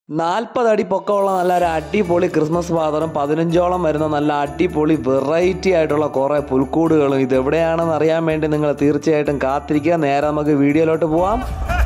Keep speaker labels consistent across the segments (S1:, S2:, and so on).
S1: നാൽപ്പത് അടി പൊക്കമുള്ള നല്ല ഒരു അടിപൊളി ക്രിസ്മസ് ഫാദറും പതിനഞ്ചോളം വരുന്ന നല്ല അടിപൊളി വെറൈറ്റി ആയിട്ടുള്ള കുറേ പുൽക്കൂടുകളും ഇത് എവിടെയാണെന്ന് അറിയാൻ വേണ്ടി നിങ്ങൾ തീർച്ചയായിട്ടും കാത്തിരിക്കുക നേരെ നമുക്ക് വീഡിയോയിലോട്ട് പോവാം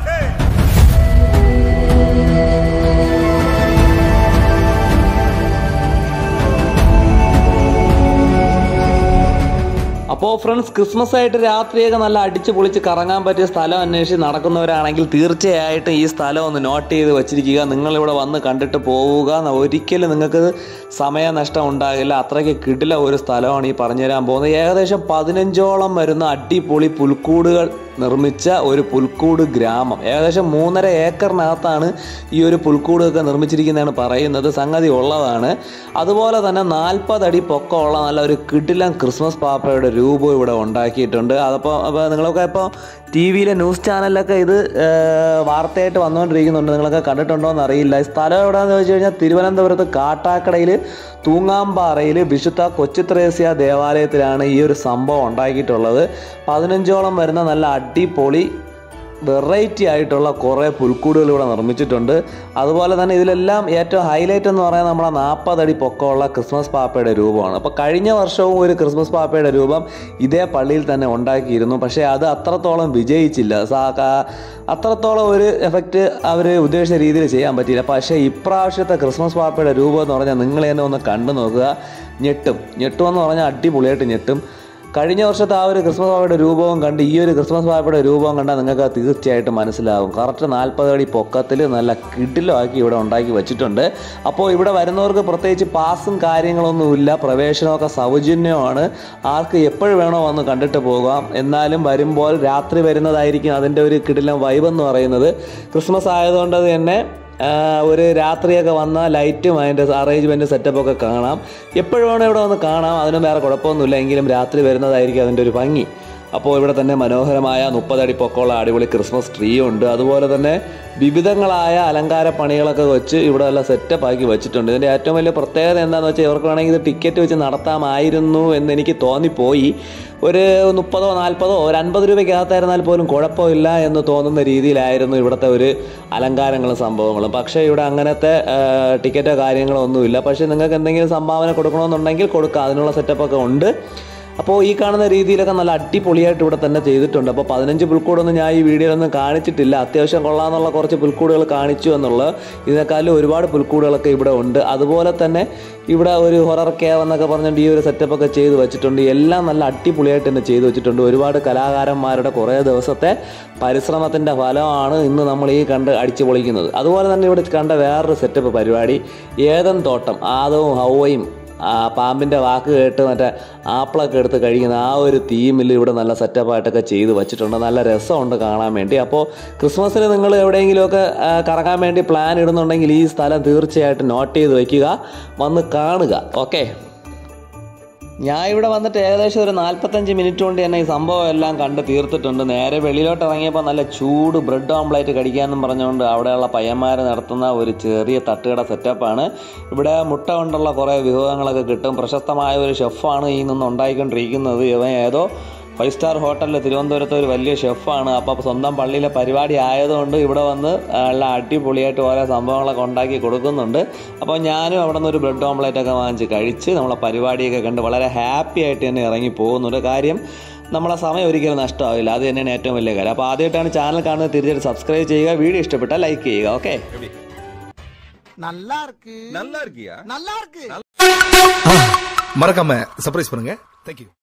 S1: അപ്പോൾ ഫ്രണ്ട്സ് ക്രിസ്മസ് ആയിട്ട് രാത്രിയൊക്കെ നല്ല അടിച്ച് പൊളിച്ച് കറങ്ങാൻ പറ്റിയ സ്ഥലം അന്വേഷിച്ച് നടക്കുന്നവരാണെങ്കിൽ തീർച്ചയായിട്ടും ഈ സ്ഥലം ഒന്ന് നോട്ട് ചെയ്ത് വെച്ചിരിക്കുക നിങ്ങളിവിടെ വന്ന് കണ്ടിട്ട് പോവുക ഒരിക്കലും നിങ്ങൾക്ക് സമയനഷ്ടം ഉണ്ടാകില്ല അത്രയ്ക്ക് കിടില ഒരു സ്ഥലമാണ് ഈ പറഞ്ഞു തരാൻ പോകുന്നത് ഏകദേശം പതിനഞ്ചോളം വരുന്ന അടിപൊളി പുൽക്കൂടുകൾ നിർമ്മിച്ച ഒരു പുൽക്കൂട് ഗ്രാമം ഏകദേശം മൂന്നര ഏക്കറിനകത്താണ് ഈ ഒരു പുൽക്കൂടൊക്കെ നിർമ്മിച്ചിരിക്കുന്നതാണ് പറയുന്നത് സംഗതി ഉള്ളതാണ് അതുപോലെ തന്നെ നാൽപ്പത് അടി പൊക്കമുള്ള നല്ല ഒരു കിടിലൻ ക്രിസ്മസ് പാപ്പയുടെ രൂപം ഇവിടെ ഉണ്ടാക്കിയിട്ടുണ്ട് അതപ്പോൾ അപ്പോൾ നിങ്ങളൊക്കെ ഇപ്പോൾ ടി വിയിലെ ന്യൂസ് ചാനലിലൊക്കെ ഇത് ഏർ, വാർത്തയായിട്ട് വന്നുകൊണ്ടിരിക്കുന്നുണ്ട് നിങ്ങളൊക്കെ കണ്ടിട്ടുണ്ടോ എന്ന് അറിയില്ല ഈ സ്ഥലം എവിടെയാണെന്ന് വെച്ച് കഴിഞ്ഞാൽ തിരുവനന്തപുരത്ത് കാട്ടാക്കടയിൽ തൂങ്ങാമ്പാറയിൽ വിശുദ്ധ കൊച്ചുത്രേസ്യ ദേവാലയത്തിലാണ് ഈ ഒരു സംഭവം ഉണ്ടാക്കിയിട്ടുള്ളത് പതിനഞ്ചോളം വരുന്ന നല്ല അടിപൊളി വെറൈറ്റി ആയിട്ടുള്ള കുറേ പുൽക്കൂടുകൾ ഇവിടെ നിർമ്മിച്ചിട്ടുണ്ട് അതുപോലെ തന്നെ ഇതിലെല്ലാം ഏറ്റവും ഹൈലൈറ്റ് എന്ന് പറയുന്നത് നമ്മളെ നാൽപ്പതടി പൊക്കമുള്ള ക്രിസ്മസ് പാപ്പയുടെ രൂപമാണ് അപ്പോൾ കഴിഞ്ഞ വർഷവും ഒരു ക്രിസ്മസ് പാപ്പയുടെ രൂപം ഇതേ പള്ളിയിൽ തന്നെ ഉണ്ടാക്കിയിരുന്നു പക്ഷേ അത് അത്രത്തോളം വിജയിച്ചില്ല സാ- കാ- അത്രത്തോളം ഒരു എഫക്റ്റ് അവർ ഉദ്ദേശിച്ച രീതിയിൽ ചെയ്യാൻ പറ്റിയില്ല പക്ഷേ ഇപ്രാവശ്യത്തെ ക്രിസ്മസ് പാപ്പയുടെ രൂപം എന്ന് പറഞ്ഞാൽ നിങ്ങൾ തന്നെ ഒന്ന് കണ്ടു നോക്കുക ഞെട്ടും ഞെട്ടുമെന്ന് പറഞ്ഞാൽ അടിപൊളിയായിട്ട് ഞെട്ടും കഴിഞ്ഞ വർഷത്തെ ആ ഒരു ക്രിസ്മസ് പാപ്പയുടെ രൂപവും കണ്ട് ഈ ഒരു ക്രിസ്മസ് പാപ്പയുടെ രൂപവും കണ്ടാൽ നിങ്ങൾക്ക് അത് തീർച്ചയായിട്ടും മനസ്സിലാവും കറക്റ്റ് നാൽപ്പത് അടി പൊക്കത്തിൽ നല്ല കിടിലമാക്കി ഇവിടെ ഉണ്ടാക്കി വെച്ചിട്ടുണ്ട് അപ്പോൾ ഇവിടെ വരുന്നവർക്ക് പ്രത്യേകിച്ച് പാസും കാര്യങ്ങളൊന്നുമില്ല പ്രവേശനമൊക്കെ സൗജന്യമാണ് ആർക്ക് എപ്പോഴും വേണോ വന്ന് കണ്ടിട്ട് പോകാം എന്നാലും വരുമ്പോൾ രാത്രി വരുന്നതായിരിക്കും അതിൻ്റെ ഒരു കിടിലം വൈബ് എന്ന് പറയുന്നത് ക്രിസ്മസ് ആയതുകൊണ്ട് തന്നെ ആ, ഒരു രാത്രിയൊക്കെ വന്ന ലൈറ്റും അതിൻ്റെ അറേഞ്ച്മെൻറ്റ് സെറ്റപ്പൊക്കെ കാണാം എപ്പോഴും വേണം ഇവിടെ വന്ന് കാണാം അതിനും വേറെ കുഴപ്പമൊന്നുമില്ല എങ്കിലും രാത്രി വരുന്നതായിരിക്കും അതിൻ്റെ ഒരു ഭംഗി അപ്പോൾ ഇവിടെ തന്നെ മനോഹരമായ മുപ്പതടി പൊക്കമുള്ള അടിപൊളി ക്രിസ്മസ് ട്രീ ഉണ്ട് അതുപോലെ തന്നെ വിവിധങ്ങളായ അലങ്കാര പണികളൊക്കെ വെച്ച് ഇവിടെ എല്ലാം സെറ്റപ്പ് ആക്കി വെച്ചിട്ടുണ്ട് ഇതിൻ്റെ ഏറ്റവും വലിയ പ്രത്യേകത എന്താണെന്ന് വെച്ചാൽ ഇവർക്ക് വേണമെങ്കിൽ ഇത് ടിക്കറ്റ് വെച്ച് നടത്താമായിരുന്നു എന്ന് എനിക്ക് തോന്നിപ്പോയി ഒരു മുപ്പതോ നാൽപ്പതോ ഒരു അൻപത് രൂപയ്ക്കകത്തായിരുന്നാൽ പോലും കുഴപ്പമില്ല എന്ന് തോന്നുന്ന രീതിയിലായിരുന്നു ഇവിടുത്തെ ഒരു അലങ്കാരങ്ങളും സംഭവങ്ങളും പക്ഷേ ഇവിടെ അങ്ങനത്തെ ആ, ടിക്കറ്റോ കാര്യങ്ങളോ ഒന്നുമില്ല പക്ഷേ നിങ്ങൾക്ക് എന്തെങ്കിലും സംഭാവന കൊടുക്കണമെന്നുണ്ടെങ്കിൽ കൊടുക്കാം അതിനുള്ള സെറ്റപ്പൊക്കെ ഉണ്ട് അപ്പോൾ ഈ കാണുന്ന രീതിയിലൊക്കെ നല്ല അടിപൊളിയായിട്ട് ഇവിടെ തന്നെ ചെയ്തിട്ടുണ്ട് അപ്പോൾ പതിനഞ്ച് പുൽക്കൂടൊന്നും ഞാൻ ഈ വീഡിയോയിലൊന്നും കാണിച്ചിട്ടില്ല അത്യാവശ്യം കൊള്ളാമെന്നുള്ള കുറച്ച് പുൽക്കൂടുകൾ കാണിച്ചു എന്നുള്ളത് ഇതിനേക്കാളും ഒരുപാട് പുൽക്കൂടുകളൊക്കെ ഇവിടെ ഉണ്ട് അതുപോലെ തന്നെ ഇവിടെ ഒരു ഹൊറർ കേവ് എന്നൊക്കെ പറഞ്ഞിട്ട് ഈ ഒരു സെറ്റപ്പൊക്കെ ചെയ്ത് വെച്ചിട്ടുണ്ട് എല്ലാം നല്ല അടിപൊളിയായിട്ട് തന്നെ ചെയ്ത് വെച്ചിട്ടുണ്ട് ഒരുപാട് കലാകാരന്മാരുടെ കുറേ ദിവസത്തെ പരിശ്രമത്തിൻ്റെ ഫലമാണ് ഇന്ന് നമ്മൾ ഈ കണ്ട് അടിച്ചു പൊളിക്കുന്നത് അതുപോലെ തന്നെ ഇവിടെ കണ്ട വേറൊരു സെറ്റപ്പ് പരിപാടി ഏതൻ തോട്ടം ആദവും ഹൗവയും ആ പാമ്പിൻ്റെ വാക്ക് കേട്ട് മറ്റേ ആപ്പിളൊക്കെ എടുത്ത് കഴിക്കുന്ന ആ ഒരു തീമിൽ ഇവിടെ നല്ല സെറ്റപ്പായിട്ടൊക്കെ ചെയ്ത് വെച്ചിട്ടുണ്ട് നല്ല രസമുണ്ട് കാണാൻ വേണ്ടി അപ്പോൾ ക്രിസ്മസിന് നിങ്ങൾ എവിടെയെങ്കിലുമൊക്കെ ആ, കറങ്ങാൻ വേണ്ടി പ്ലാൻ ഇടുന്നുണ്ടെങ്കിൽ ഈ സ്ഥലം തീർച്ചയായിട്ടും നോട്ട് ചെയ്ത് വയ്ക്കുക വന്ന് കാണുക ഓക്കെ ഞാൻ ഇവിടെ വന്നിട്ട് ഏകദേശം ഒരു നാൽപ്പത്തഞ്ച് മിനിറ്റ് കൊണ്ട് തന്നെ ഈ സംഭവം എല്ലാം കണ്ട് തീർത്തിട്ടുണ്ട് നേരെ വെളിയിലോട്ട് ഇറങ്ങിയപ്പോൾ നല്ല ചൂട് ബ്രെഡ് ഓംപ്ലേറ്റ് കടിക്കാമെന്നും പറഞ്ഞുകൊണ്ട് അവിടെയുള്ള പയ്യന്മാർ നടത്തുന്ന ഒരു ചെറിയ തട്ടുകട സെറ്റപ്പാണ് ഇവിടെ മുട്ട കൊണ്ടുള്ള കുറേ വിഭവങ്ങളൊക്കെ കിട്ടും പ്രശസ്തമായ ഒരു ഷെഫാണ് ഈ നിന്ന് ഉണ്ടാക്കിക്കൊണ്ടിരിക്കുന്നത് ഇവൻ ഏതോ ഫൈവ് സ്റ്റാർ ഹോട്ടലിൽ തിരുവനന്തപുരത്ത് ഒരു വലിയ ഷെഫാണ് അപ്പോൾ സ്വന്തം പള്ളിയിലെ പരിപാടി ആയതുകൊണ്ട് ഇവിടെ വന്ന് നല്ല അടിപൊളിയായിട്ട് ഓരോ സംഭവങ്ങളൊക്കെ ഉണ്ടാക്കി കൊടുക്കുന്നുണ്ട് അപ്പോൾ ഞാനും അവിടെ നിന്ന് ഒരു ബ്രെഡ് ഓംപ്ലേറ്റ് ഒക്കെ വാങ്ങിച്ച് കഴിച്ച് നമ്മളെ പരിപാടിയൊക്കെ കണ്ട് വളരെ ഹാപ്പി ആയിട്ട് തന്നെ ഇറങ്ങി പോകുന്നുണ്ട് കാര്യം നമ്മളെ സമയം ഒരിക്കലും നഷ്ടമാവില്ല അത് തന്നെയാണ് ഏറ്റവും വലിയ കാര്യം അപ്പോൾ ആദ്യമായിട്ടാണ് ചാനൽ കാണുന്നത് തീർച്ചയായിട്ടും സബ്സ്ക്രൈബ് ചെയ്യുക വീഡിയോ ഇഷ്ടപ്പെട്ടാൽ ലൈക്ക് ചെയ്യുക ഓക്കെ
S2: நல்லா இருக்கு
S3: நல்லா இருக்கியா
S2: நல்லா இருக்கு
S4: மறக்காம சர்ப்ரைஸ் பண்ணுங்க தேங்க்யூ